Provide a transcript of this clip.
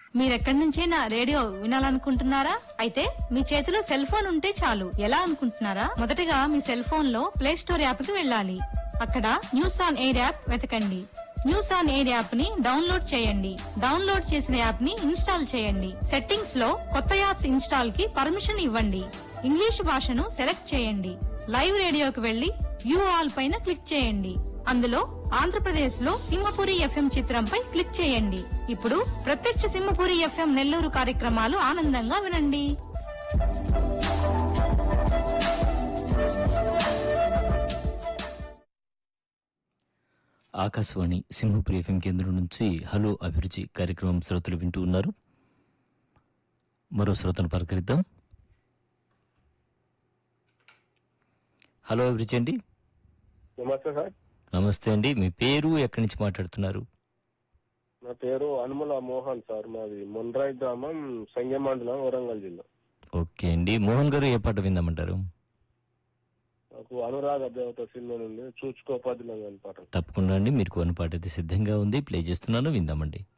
మీరెక్కడి నుంచైనా రేడియో వినాలనుకుంటున్నారా అయితే మీ చేతిలో సెల్ ఫోన్ ఉంటే చాలు ఎలా అనుకుంటున్నారా మొదటగా మీ సెల్ ఫోన్ లో ప్లే స్టోర్ యాప్ కి వెళ్ళాలి అక్కడ న్యూస్ ఆన్ ఎయిర్ యాప్ వెతకండి న్యూస్ ఆన్ ఎయిర్ యాప్ ని డౌన్లోడ్ చేయండి డౌన్లోడ్ చేసిన యాప్ ని ఇన్స్టాల్ చేయండి సెట్టింగ్స్ లో కొత్త యాప్స్ ఇన్స్టాల్ కి పర్మిషన్ ఇవ్వండి ఇంగ్లీష్ భాషను సెలెక్ట్ చేయండి లైవ్ రేడియోకి వెళ్లి వ్యూ ఆల్ పైన క్లిక్ చేయండి అందులో ఆంధ్రప్రదేశ్ లో సింహపురి ఎఫ్ఎం చిత్రంపై క్లిక్ చేయండి ఇప్పుడు ప్రత్యక్ష సింహపురి ఎఫ్ఎం నెల్లూరు కార్యక్రమాలు ఆనందంగా వినండి ఆకాశవాణి సింహపురి ఎఫ్ఎం కేంద్రం నుంచి హలో అభిరుచి కార్యక్రమం శ్రోతలు వింటూ ఉన్నారు మరో శ్రోతను పలకరిద్దాం హలో అభిరుచి అండి నమస్తే సార్ నమస్తే అండి మీ పేరు ఎక్కడి నుంచి మాట్లాడుతున్నారు నా పేరు అనుముల మోహన్ సార్ మాది మొన్రాయ్ గ్రామం సంగె మండలం వరంగల్ జిల్లా ఓకే అండి మోహన్ గారు ఏ పాట విందామంటారు నాకు అనురాగ దేవత సినిమా నుండి చూచుకోపదిలంగా పాట తప్పకుండా అండి మీరు కొన్ని పాట అయితే సిద్ధంగా ఉంది ప్లే చేస్తున్నాను విందామండి